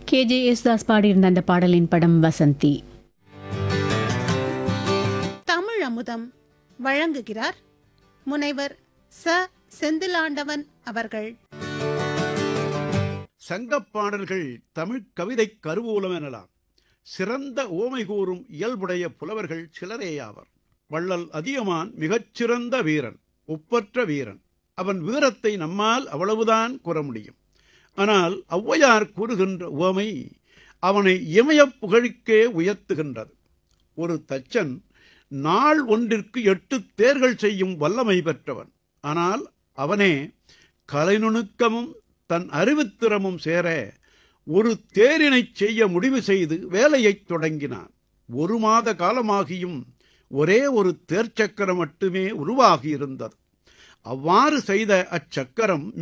K J Yesudas பாடியிருந்த அந்த பாடலின் படம் வசந்தி தமிழ் அமுதம் வழங்குகிறார் முனைவர் ச செந்திலாண்டவன் அவர்கள் சங்கப் பாடல்கள் தமிழ்க் கவிதை கருவூலம் எனலாம் சிறந்த ஓமை கூறும் இயல்புடைய புலவர்கள் சிலரேயாவர் வள்ளல் அதியமான் மிகச்சிறந்த வீரன் ஒப்பற்ற வீரன் அவன் வீரத்தை நம்மால் அவ்வளவுதான் கூற முடியும் ஆனால் ஔவையார் கூறுகின்ற உவமை அவனை இமயப் புகழிக்கே உயர்த்துகின்றது ஒரு தச்சன் நாள் ஒன்றிற்கு எட்டு தேர்கள் செய்யும் வல்லமை பெற்றவன் ஆனால் அவனே கலைநுணுக்கமும் தன் அறிவுத்திறமும் சேர ஒரு தேரினைச் செய்ய முடிவு செய்து வேலையைத் தொடங்கினான் ஒரு மாத காலமாகியும் ஒரே ஒரு தேர்ச்சக்கரம் மட்டுமே உருவாகியிருந்தது அவ்வாறு செய்த அச்சக்கரம்